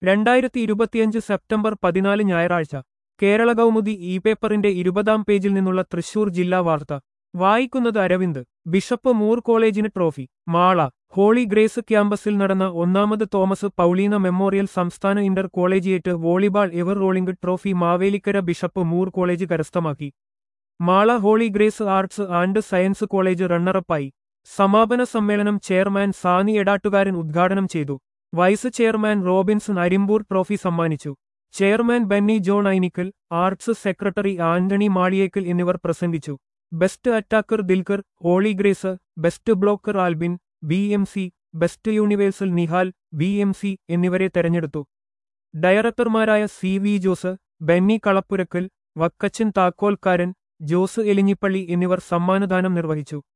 രണ്ടായിരത്തി ഇരുപത്തിയഞ്ച് സെപ്റ്റംബർ പതിനാല് ഞായറാഴ്ച കേരള കൗമുദി ഇ പേപ്പറിന്റെ ഇരുപതാം പേജിൽ നിന്നുള്ള തൃശൂർ ജില്ലാ വാർത്ത വായിക്കുന്നത് അരവിന്ദ് ബിഷപ്പ് മൂർ കോളേജിന് ട്രോഫി മാള ഹോളി ഗ്രേസ് ക്യാമ്പസിൽ നടന്ന ഒന്നാമത് തോമസ് പൗളീന മെമ്മോറിയൽ സംസ്ഥാന inter collegiate volleyball ever rolling trophy Mavelikara bishop Moore college കരസ്ഥമാക്കി Mala holy grace arts and science college റണ്ണറപ്പായി സമാപന സമ്മേളനം ചെയർമാൻ സാനി എടാട്ടുകാരൻ ഉദ്ഘാടനം ചെയ്തു vice chairman Robinson Arimboor trophy സമ്മാനിച്ചു chairman Benny John Ainikkal arts secretary Antony Maliyekkal എന്നിവർ പ്രസംഗിച്ചു best attacker Dilkar holy grace best blocker Albin B M C best universal Nihal B M C എന്നിവരെ തെരഞ്ഞെടുത്തു ഡയറക്ടർമാരായ C V Jose Benny Kalappurakkal Vakkachan Thakolkaran Jose Elinjippally എന്നിവർ സമ്മാനദാനം നിർവഹിച്ചു